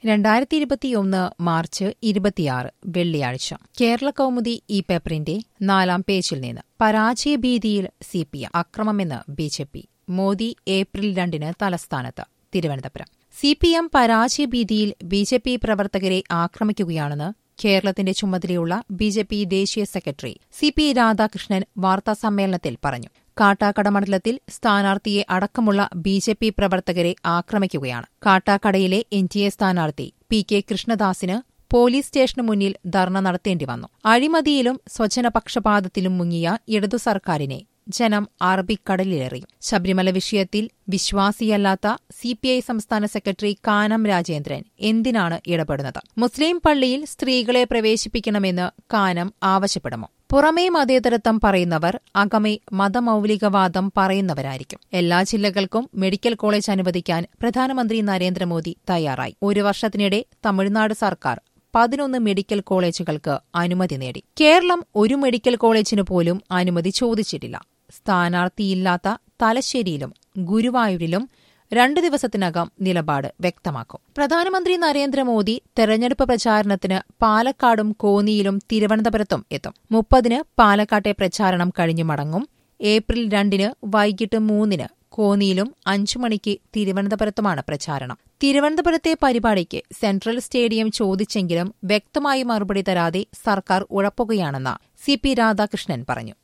രണ്ടായിരത്തി ഇരുപത്തിയൊന്ന് മാർച്ച് ഇരുപത്തിയാറ് വെള്ളിയാഴ്ച കേരള കൗമുദി ഈ പേപ്പറിന്റെ നാലാം പേജിൽ നിന്ന് പരാജയഭീതിയിൽ സി പി എം അക്രമമെന്ന് B J P Modi April രണ്ടിന് തലസ്ഥാനത്ത് തിരുവനന്തപുരം സി പി എം പരാജയഭീതിയിൽ ബി ജെ പി പ്രവർത്തകരെ ആക്രമിക്കുകയാണെന്ന് കേരളത്തിന്റെ ചുമതലയുള്ള ബി ജെ പി ദേശീയ സെക്രട്ടറി സി പി രാധാകൃഷ്ണൻ വാർത്താസമ്മേളനത്തിൽ പറഞ്ഞു കാട്ടാക്കട മണ്ഡലത്തിൽ സ്ഥാനാർത്ഥിയെ അടക്കമുള്ള ബി ജെ പി പ്രവർത്തകരെ ആക്രമിക്കുകയാണ് കാട്ടാക്കടയിലെ എൻ ഡി എ സ്ഥാനാർത്ഥി പി കെ കൃഷ്ണദാസിന് പോലീസ് സ്റ്റേഷന് മുന്നിൽ ധർണ നടത്തേണ്ടി വന്നു അഴിമതിയിലും സ്വജനപക്ഷപാതത്തിലും മുങ്ങിയ ഇടതു സർക്കാരിനെ ജനം അറബിക്കടലിലെറിയും ശബരിമല വിഷയത്തിൽ വിശ്വാസിയല്ലാത്ത സിപിഐ സംസ്ഥാന സെക്രട്ടറി കാനം രാജേന്ദ്രൻ എന്തിനാണ് ഇടപെടുന്നത് മുസ്ലിം പള്ളിയിൽ സ്ത്രീകളെ പ്രവേശിപ്പിക്കണമെന്ന് കാനം ആവശ്യപ്പെടുമോ പുറമേ മതേതരത്വം പറയുന്നവർ അകമേ മതമൌലികവാദം പറയുന്നവരായിരിക്കും എല്ലാ ജില്ലകൾക്കും മെഡിക്കൽ കോളേജ് അനുവദിക്കാൻ പ്രധാനമന്ത്രി നരേന്ദ്രമോദി തയ്യാറായി ഒരു വർഷത്തിനിടെ തമിഴ്നാട് സർക്കാർ പതിനൊന്ന് മെഡിക്കൽ കോളേജുകൾക്ക് അനുമതി നേടി കേരളം ഒരു മെഡിക്കൽ കോളേജിന് പോലും അനുമതി ചോദിച്ചിട്ടില്ല സ്ഥാനാർത്ഥിയില്ലാത്ത തലശ്ശേരിയിലും ഗുരുവായൂരിലും രണ്ടു ദിവസത്തിനകം നിലപാട് വ്യക്തമാക്കും പ്രധാനമന്ത്രി നരേന്ദ്രമോദി തെരഞ്ഞെടുപ്പ് പ്രചാരണത്തിന് പാലക്കാടും കോന്നിയിലും തിരുവനന്തപുരത്തും എത്തും മുപ്പതിന് പാലക്കാട്ടെ പ്രചാരണം കഴിഞ്ഞു മടങ്ങും ഏപ്രിൽ രണ്ടിന് വൈകിട്ട് മൂന്നിന് കോന്നിയിലും അഞ്ചു മണിക്ക് തിരുവനന്തപുരത്തുമാണ് പ്രചാരണം തിരുവനന്തപുരത്തെ പരിപാടിക്ക് സെൻട്രൽ സ്റ്റേഡിയം ചോദിച്ചെങ്കിലും വ്യക്തമായി മറുപടി തരാതെ സർക്കാർ ഉഴപ്പുകയാണെന്ന് സി പി രാധാകൃഷ്ണൻ പറഞ്ഞു